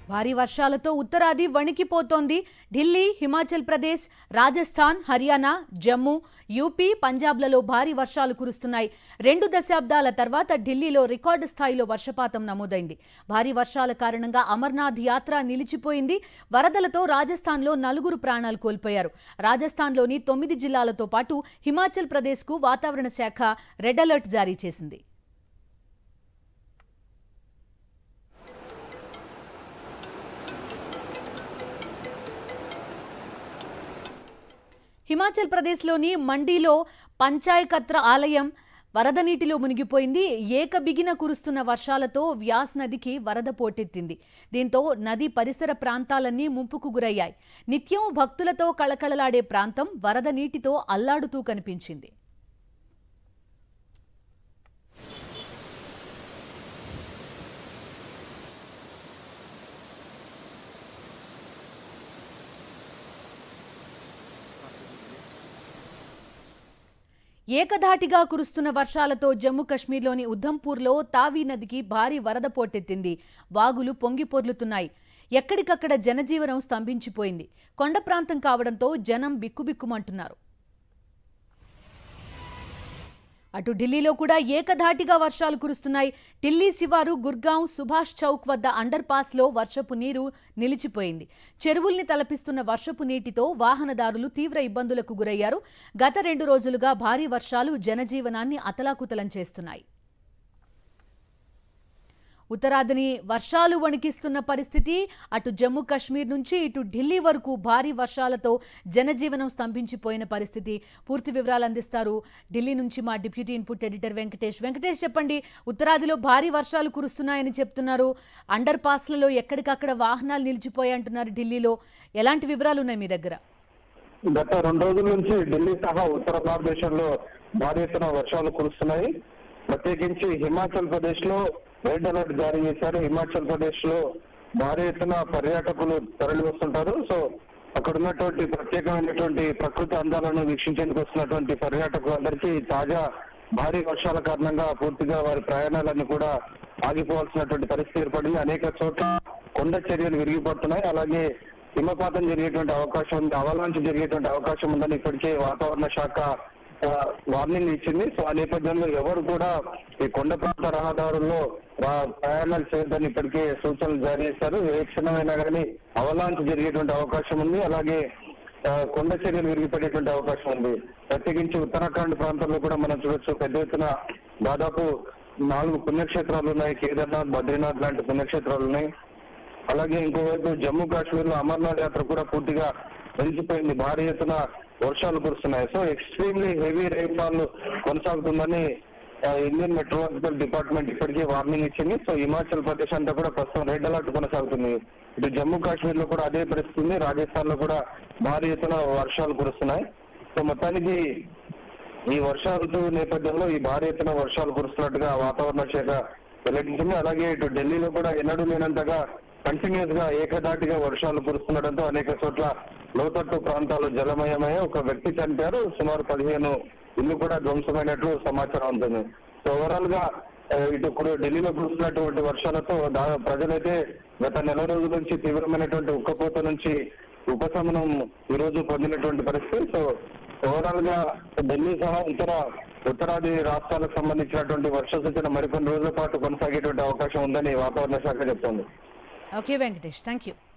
భారీ వర్షాలతో ఉత్తరాది వణికిపోతోంది ఢిల్లీ హిమాచల్ ప్రదేశ్ రాజస్థాన్ హర్యానా జమ్మూ యూపీ పంజాబ్లలో భారీ వర్షాలు కురుస్తున్నాయి రెండు దశాబ్దాల తర్వాత ఢిల్లీలో రికార్డు స్థాయిలో వర్షపాతం నమోదైంది భారీ వర్షాల కారణంగా అమర్నాథ్ యాత్ర నిలిచిపోయింది వరదలతో రాజస్థాన్లో నలుగురు ప్రాణాలు కోల్పోయారు రాజస్థాన్లోని తొమ్మిది జిల్లాలతో పాటు హిమాచల్ ప్రదేశ్కు వాతావరణ శాఖ రెడ్ అలర్ట్ జారీ చేసింది హిమాచల్ ప్రదేశ్లోని మండీలో పంచాయకత్ర ఆలయం వరద నీటిలో మునిగిపోయింది ఏకబిగిన కురుస్తున్న వర్షాలతో వ్యాస్ నదికి వరద పోటెత్తింది దీంతో నది పరిసర ప్రాంతాలన్నీ ముంపుకు గురయ్యాయి నిత్యం భక్తులతో కళకళలాడే ప్రాంతం వరద నీటితో అల్లాడుతూ కనిపించింది ఏకధాటిగా కురుస్తున్న వర్షాలతో జమ్మూ కశ్మీర్లోని ఉధంపూర్లో తావీ నదికి భారీ వరద పోటెత్తింది వాగులు పొంగి పొర్లుతున్నాయి ఎక్కడికక్కడ జనజీవనం స్తంభించిపోయింది కొండ ప్రాంతం కావడంతో జనం బిక్కుబిక్కుమంటున్నారు అటు ఢిల్లీలో కూడా ఏకధాటిగా వర్షాలు కురుస్తున్నాయి ఢిల్లీ శివారు గుర్గాం సుభాష్ చౌక్ వద్ద అండర్ పాస్లో వర్షపు నీరు నిలిచిపోయింది చెరువుల్ని తలపిస్తున్న వర్షపు నీటితో వాహనదారులు తీవ్ర ఇబ్బందులకు గురయ్యారు గత రెండు రోజులుగా భారీ వర్షాలు జనజీవనాన్ని అతలాకుతలం చేస్తున్నాయి ఉత్తరాదిని వర్షాలు వణికిస్తున్న పరిస్థితి అటు జమ్మూ కాశ్మీర్ నుంచి ఇటు ఢిల్లీ వరకు భారీ వర్షాలతో జనజీవనం స్తంభించిపోయిన పరిస్థితి పూర్తి వివరాలు అందిస్తారు ఢిల్లీ నుంచి మా deputy input editor Venkatesh Venkatesh చెప్పండి ఉత్తరాదిలో భారీ వర్షాలు కురుస్తున్నాయని చెప్తున్నారు అండర్ పాస్లలో ఎక్కడికక్కడ వాహనాలు నిలిచిపోయాయి అంటున్నారు ఢిల్లీలో ఎలాంటి వివరాలు ఉన్నాయి మీ దగ్గర గత రెండు రోజుల నుంచి ఢిల్లీ సహా ఉత్తర భారతదేశంలో భారీ ఎత్తున వర్షాలు కురుస్తున్నాయి ప్రత్యేకించి హిమాచల్ ప్రదేశ్ లో రెడ్ అలర్ట్ జారీ చేశారు హిమాచల్ ప్రదేశ్ లో భారీ ఎత్తున పర్యాటకులు తరలి వస్తుంటారు సో అక్కడ ఉన్నటువంటి ప్రత్యేకమైనటువంటి ప్రకృతి అందాలను వీక్షించేందుకు వస్తున్నటువంటి పర్యాటకులందరికీ తాజా భారీ వర్షాల కారణంగా పూర్తిగా వారి ప్రయాణాలన్నీ కూడా ఆగిపోవాల్సినటువంటి పరిస్థితి ఏర్పడింది అనేక చోట్ల కొండ చర్యలు విరిగిపడుతున్నాయి అలాగే హిమపాతం జరిగేటువంటి అవకాశం ఉంది అవలాంచ్ జరిగేటువంటి అవకాశం ఉందని ఇప్పటికే వాతావరణ శాఖ ఆ, వార్నింగ్ ఇచ్చింది సో ఆ నేపథ్యంలో ఎవరు కూడా ఈ కొండ ప్రాంత రహదారుల్లో రా- ప్రయాణాలు చేయొద్దని ఇప్పటికే సూచనలు జారీ చేశారు ఏ క్షణమైనా కానీ అవలాంచ్ జరిగేటువంటి అవకాశం ఉంది అలాగే ఆ, కొండ చర్యలు విరిగిపడేటువంటి అవకాశం ఉంది ప్రత్యేకించి ఉత్తరాఖండ్ ప్రాంతంలో కూడా మనం చూడొచ్చు పెద్ద ఎత్తున దాదాపు నాలుగు పుణ్యక్షేత్రాలు ఉన్నాయి కేదార్నాథ్ బద్రీనాథ్ లాంటి పుణ్యక్షేత్రాలు ఉన్నాయి అలాగే ఇంకోవైపు జమ్మూ కాశ్మీర్ లో అమర్నాథ్ యాత్ర కూడా పూర్తిగా నిలిచిపోయింది భారీ ఎత్తున వర్షాలు కురుస్తున్నాయి సో ఎక్స్ట్రీమ్లీ హెవీ రైన్ఫాల్ కొనసాగుతుందని ఆ, ఇండియన్ మెట్రోలాజికల్ డిపార్ట్మెంట్ ఇప్పటికే వార్నింగ్ ఇచ్చింది సో హిమాచల్ ప్రదేశ్ అంతా కూడా ప్రస్తుతం రెడ్ అలర్ట్ కొనసాగుతుంది ఇటు జమ్మూ కాశ్మీర్ లో కూడా అదే పరిస్థితి ఉంది రాజస్థాన్ లో కూడా భారీ ఎత్తున వర్షాలు కురుస్తున్నాయి సో మొత్తానికి ఈ వర్షా ఋతువు నేపథ్యంలో ఈ భారీ ఎత్తున వర్షాలు కురుస్తున్నట్టుగా వాతావరణ శాఖ వెల్లడించింది అలాగే ఇటు ఢిల్లీలో కూడా ఎన్నడూ లేనంతగా కంటిన్యూస్ గా ఏకదాటిగా వర్షాలు కురుస్తుండటంతో అనేక చోట్ల లోతట్టు ప్రాంతాలు జలమయమై ఒక వ్యక్తి చనిపోయారు సుమారు పదిహేను ఇల్లు కూడా ధ్వంసమైనట్లు సమాచారం ఉంటుంది సో ఓవరాల్ గా ఆ, ఇటు ఇప్పుడు ఢిల్లీలో కురుస్తున్నటువంటి వర్షాలతో దా- ప్రజలైతే గత నెల రోజుల నుంచి తీవ్రమైనటువంటి ఉక్కపోత నుంచి ఉపశమనం ఈ రోజు పొందినటువంటి పరిస్థితి సో ఓవరాల్ గా ఢిల్లీ సహా ఇతర ఉత్తరాది రాష్ట్రాలకు సంబంధించినటువంటి వర్ష సూచన మరికొన్ని రోజుల పాటు కొనసాగేటువంటి అవకాశం ఉందని వాతావరణ శాఖ చెప్తోంది ఓకే వెంకటేష్ థ్యాంక్ యూ